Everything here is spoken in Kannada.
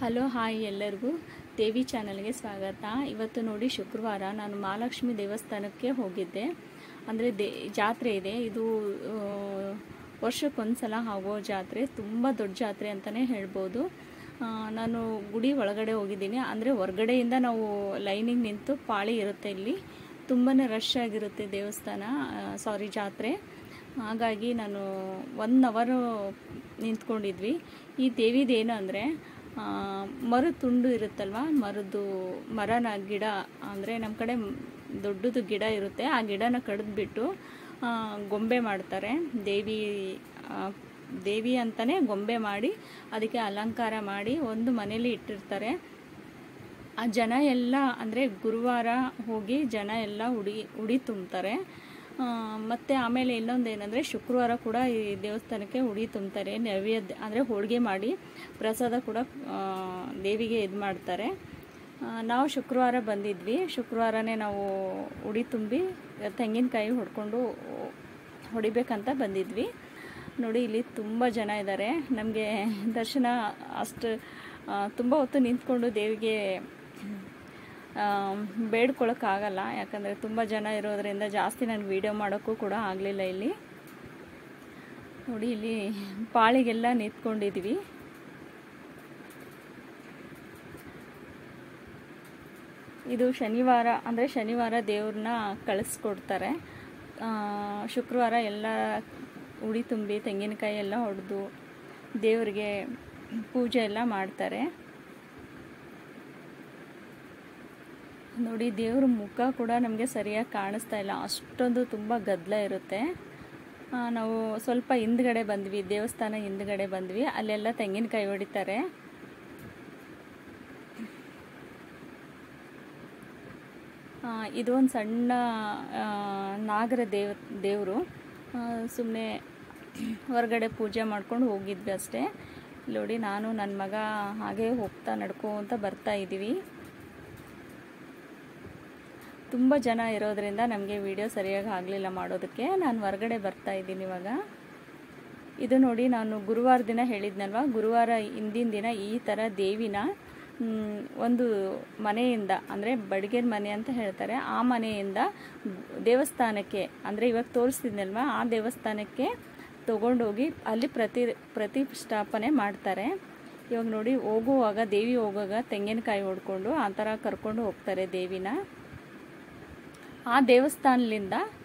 ಹಲೋ ಹಾಯ್ ಎಲ್ಲರಿಗೂ ದೇವಿ ಚಾನಲ್ಗೆ ಸ್ವಾಗತ ಇವತ್ತು ನೋಡಿ ಶುಕ್ರವಾರ ನಾನು ಮಹಾಲಕ್ಷ್ಮಿ ದೇವಸ್ಥಾನಕ್ಕೆ ಹೋಗಿದ್ದೆ ಅಂದರೆ ದೇ ಜಾತ್ರೆ ಇದೆ ಇದು ಆ, ವರ್ಷಕ್ಕೊಂದ್ಸಲ ಆಗೋ ಜಾತ್ರೆ ತುಂಬ ದೊಡ್ಡ ಜಾತ್ರೆ ಅಂತಲೇ ಹೇಳ್ಬೋದು ಆ, ನಾನು ಗುಡಿ ಒಳಗಡೆ ಹೋಗಿದ್ದೀನಿ ಅಂದರೆ ಹೊರ್ಗಡೆಯಿಂದ ನಾವು ಲೈನಿಗೆ ನಿಂತು ಪಾಳಿ ಇರುತ್ತೆ ಇಲ್ಲಿ ತುಂಬಾ ರಶ್ ಆಗಿರುತ್ತೆ ದೇವಸ್ಥಾನ ಸಾರಿ ಜಾತ್ರೆ ಹಾಗಾಗಿ ನಾನು ಒನ್ ಅವರು ನಿಂತ್ಕೊಂಡಿದ್ವಿ ಈ ದೇವಿದೇನು ಅಂದರೆ ಮರದ ತುಂಡು ಇರುತ್ತಲ್ವ ಮರದ್ದು ಮರನ ಗಿಡ ಅಂದರೆ ನಮ್ಮ ಕಡೆ ದೊಡ್ಡದು ಗಿಡ ಇರುತ್ತೆ ಆ ಗಿಡನ ಕಡಿದ್ಬಿಟ್ಟು ಗೊಂಬೆ ಮಾಡ್ತಾರೆ ದೇವಿ ಆ, ದೇವಿ ಅಂತಲೇ ಗೊಂಬೆ ಮಾಡಿ ಅದಕ್ಕೆ ಅಲಂಕಾರ ಮಾಡಿ ಒಂದು ಮನೇಲಿ ಇಟ್ಟಿರ್ತಾರೆ ಆ ಜನ ಎಲ್ಲ ಅಂದರೆ ಗುರುವಾರ ಹೋಗಿ ಜನ ಎಲ್ಲ ಉಡಿ ಉಡಿ ತುಂಬ್ತಾರೆ ಆ, ಮತ್ತೆ ಆಮೇಲೆ ಇನ್ನೊಂದು ಏನಂದರೆ ಶುಕ್ರವಾರ ಕೂಡ ಈ ದೇವಸ್ಥಾನಕ್ಕೆ ಉಡಿ ತುಂಬ್ತಾರೆ ನೈವೇದ್ಯ ಅಂದರೆ ಹೋಳಿಗೆ ಮಾಡಿ ಪ್ರಸಾದ ಕೂಡ ಆ, ದೇವಿಗೆ ಇದು ಮಾಡ್ತಾರೆ ಆ, ನಾವು ಶುಕ್ರವಾರ ಬಂದಿದ್ವಿ ಶುಕ್ರವಾರನೇ ನಾವು ಉಡಿ ತುಂಬಿ ತೆಂಗಿನಕಾಯಿ ಹೊಡ್ಕೊಂಡು ಹೊಡಿಬೇಕಂತ ಬಂದಿದ್ವಿ ನೋಡಿ ಇಲ್ಲಿ ತುಂಬ ಜನ ಇದ್ದಾರೆ ನಮಗೆ ದರ್ಶನ ಅಷ್ಟು ತುಂಬ ಹೊತ್ತು ನಿಂತ್ಕೊಂಡು ದೇವಿಗೆ ಬೇಡ್ಕೊಳಕ್ಕಾಗಲ್ಲ ಯಾಕಂದರೆ ತುಂಬ ಜನ ಇರೋದ್ರಿಂದ ಜಾಸ್ತಿ ನನಗೆ ವೀಡಿಯೋ ಮಾಡೋಕ್ಕೂ ಕೂಡ ಆಗಲಿಲ್ಲ ಇಲ್ಲಿ ನೋಡಿ ಇಲ್ಲಿ ಪಾಳಿಗೆಲ್ಲ ನಿಂತ್ಕೊಂಡಿದ್ವಿ ಇದು ಶನಿವಾರ ಅಂದರೆ ಶನಿವಾರ ದೇವ್ರನ್ನ ಕಳಿಸ್ಕೊಡ್ತಾರೆ ಆ, ಶುಕ್ರವಾರ ಎಲ್ಲ ಉಡಿ ತುಂಬಿ ತೆಂಗಿನಕಾಯಿ ಎಲ್ಲ ಹೊಡೆದು ದೇವರಿಗೆ ಪೂಜೆ ಎಲ್ಲ ಮಾಡ್ತಾರೆ ನೋಡಿ ದೇವ್ರ ಮುಖ ಕೂಡ ನಮಗೆ ಸರಿಯಾಗಿ ಕಾಣಿಸ್ತಾ ಇಲ್ಲ ಅಷ್ಟೊಂದು ತುಂಬ ಗದ್ದಲ ಇರುತ್ತೆ ಆ, ನಾವು ಸ್ವಲ್ಪ ಹಿಂದ್ಗಡೆ ಬಂದ್ವಿ ದೇವಸ್ಥಾನ ಹಿಂದ್ಗಡೆ ಬಂದ್ವಿ ಅಲ್ಲೆಲ್ಲ ತೆಂಗಿನಕಾಯಿ ಹೊಡಿತಾರೆ ಆ, ಇದು ಒಂದು ಸಣ್ಣ ಆ, ನಾಗರ ದೇವ ದೇವರು ಸುಮ್ಮನೆ ಹೊರಗಡೆ ಪೂಜೆ ಮಾಡ್ಕೊಂಡು ಹೋಗಿದ್ವಿ ಅಷ್ಟೇ ಇಲ್ಲಿ ನೋಡಿ ನಾನು ನನ್ನ ಮಗ ಹಾಗೆ ಹೋಗ್ತಾ ನಡ್ಕೊಂತ ಬರ್ತಾ ಇದ್ದೀವಿ ತುಂಬ ಜನ ಇರೋದ್ರಿಂದ ನಮಗೆ ವಿಡಿಯೋ ಸರಿಯಾಗಿ ಆಗಲಿಲ್ಲ ಮಾಡೋದಕ್ಕೆ ನಾನು ಹೊರಗಡೆ ಬರ್ತಾ ಇದ್ದೀನಿ ಇವಾಗ ಇದು ನೋಡಿ ನಾನು ಗುರುವಾರ ದಿನ ಹೇಳಿದ್ನಲ್ವ ಗುರುವಾರ ಹಿಂದಿನ ದಿನ ಈ ಥರ ದೇವಿನ ಮ್, ಒಂದು ಮನೆಯಿಂದ ಅಂದರೆ ಬಡಿಗೆರ ಮನೆ ಅಂತ ಹೇಳ್ತಾರೆ ಆ ಮನೆಯಿಂದ ದೇವಸ್ಥಾನಕ್ಕೆ ಅಂದರೆ ಇವಾಗ ತೋರಿಸ್ತಿದ್ನಲ್ವ ಆ ದೇವಸ್ಥಾನಕ್ಕೆ ತಗೊಂಡೋಗಿ ಅಲ್ಲಿ ಪ್ರತಿ ಪ್ರತಿಷ್ಠಾಪನೆ ಮಾಡ್ತಾರೆ ಇವಾಗ ನೋಡಿ ಹೋಗುವಾಗ ದೇವಿ ಹೋಗುವಾಗ ತೆಂಗಿನಕಾಯಿ ಹೊಡ್ಕೊಂಡು ಆ ಥರ ಕರ್ಕೊಂಡು ಹೋಗ್ತಾರೆ ದೇವಿನ ಆ ದೇವಸ್ಥಾನದಿಂದ